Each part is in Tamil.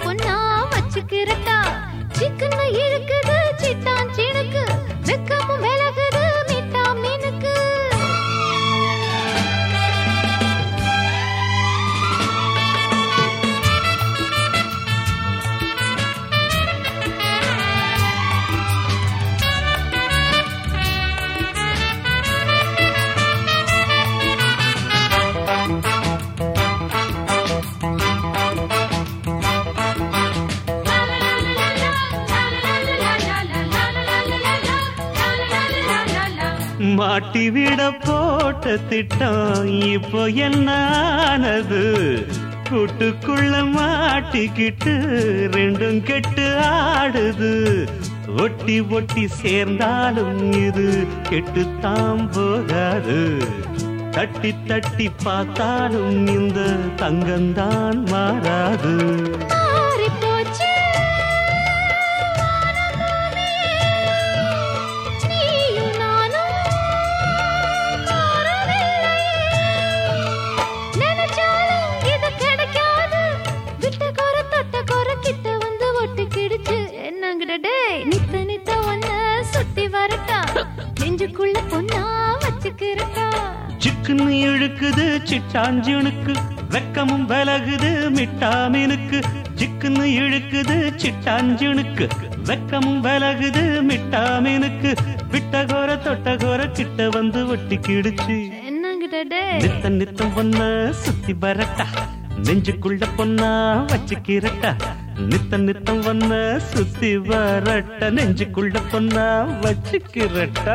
பொண்ணா வச்சுக்கிறட்டா சிக்கன இழுக்குது சிட்டான் சினுக்கு வெக்கமும் விலகுது மிட்டா மீனுக்கு மாட்டி விட போட்ட திட்டம் இப்போ என்ன ஆனது கூட்டுக்குள்ள மாட்டிக்கிட்டு ரெண்டும் கெட்டு ஆடுது ஒட்டி ஒட்டி சேர்ந்தாலும் இது கெட்டுத்தான் போகாது தட்டி தட்டி பார்த்தாலும் இந்த தங்கம்தான் மாறாது மாறிப் போச்சு நீயும் நானும் மாறவில்லை. நினைச்சாலும் இது கிடைக்காது. விட்ட குறை, தொட்ட குறை, கிட்ட வந்து ஒட்டிக்கிடுச்சு. என்னங்கடா டேய், நித்த நித்த ஒன்ன சுத்தி வரட்டா நெஞ்சுக்குள்ள பொண்ணா வச்சுக்கிறட்டா சிக்குன்னு இழுக்குது சிட்டாஞ்சுனுக்கு வெக்கமும் விலகுது மிட்டாமீனுக்கு சிக்குன்னு இழுக்குது சிட்டாஞ்சுனுக்கு வெக்கமும் விலகுது மிட்டாமீனுக்கு விட்டகோர தொட்டகோர கிட்ட வந்து ஒட்டிக்கிடுச்சு என்னங்கடா டேய் நித்தம் நித்தம் பொண்ண சுத்தி வரட்டா நெஞ்சுக்குள்ள பொண்ணா வச்சுக்கிறட்டா நித்தம் நித்தம் பொண்ண சுத்தி வரட்ட நெஞ்சுக்குள்ள பொண்ணா வச்சுக்கிறட்டா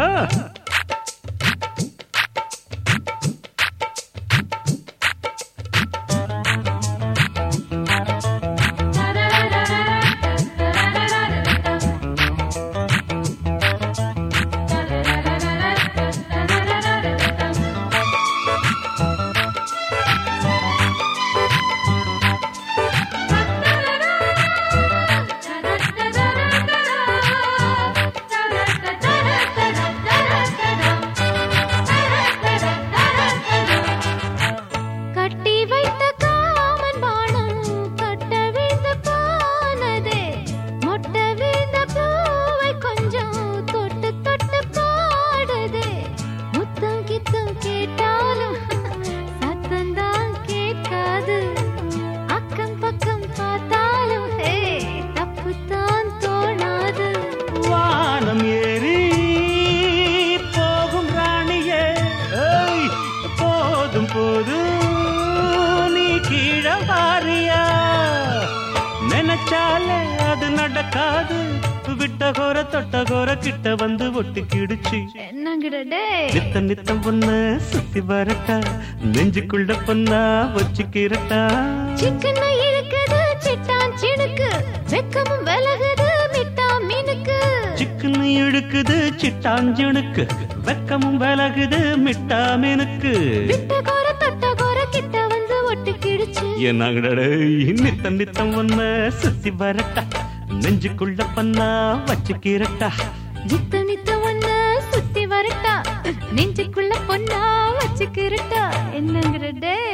கட்டி வைத்த காமன் பானம் கட்ட வீழ்ந்த பானதே மொட்ட வீழ்ந்த பூவை கொஞ்சம் தொட்டு தொட்டு பாடுதே முத்தம் கித்தம் கேட்டாலும் சத்தந்தான் கேட்காது அக்கம் பக்கம் பார்த்தாலும் ஹே தப்புத்தான் தோணாது வானம் ஏறி போகும் ராணியே ஏய், போதும் போதும் நீ கீழே வாரியா நினைச்சாலே அது நடக்காது விட்ட கோர தொட்ட கோர கிட்ட வந்து ஒட்டிக்கிடுச்சு என்னங்கடா டேய் நித்த நித்தம் பொண்ண சுத்தி வரட்டா நெஞ்சுக்குள்ள பொண்ணா வச்சுக்கிறட்டா சிக்கன இழுக்குது சிட்டான் சினுக்கு வெக்கமும் விலகுது மிட்டா மீனுக்கு சிக்குன்னு இழுக்குது சிட்டாஞ்சுனுக்கு வெக்கமும் விலகுது மிட்டாமீனுக்கு விட்ட கோர தொட்ட கோர கிட்ட வந்து ஒட்டிக்கிடுச்சு என்னங்கடே நித்தம் நித்தம் ஒன்ன சுத்தி வரட்டா நெஞ்சுக்குள்ள பண்ணா வச்சுக்கிறட்டா நித்த நித்த ஒன்ன சுத்தி வரட்டா நெஞ்சுக்குள்ள பொண்ணா வச்சுக்கிறட்டா என்னங்கிற டே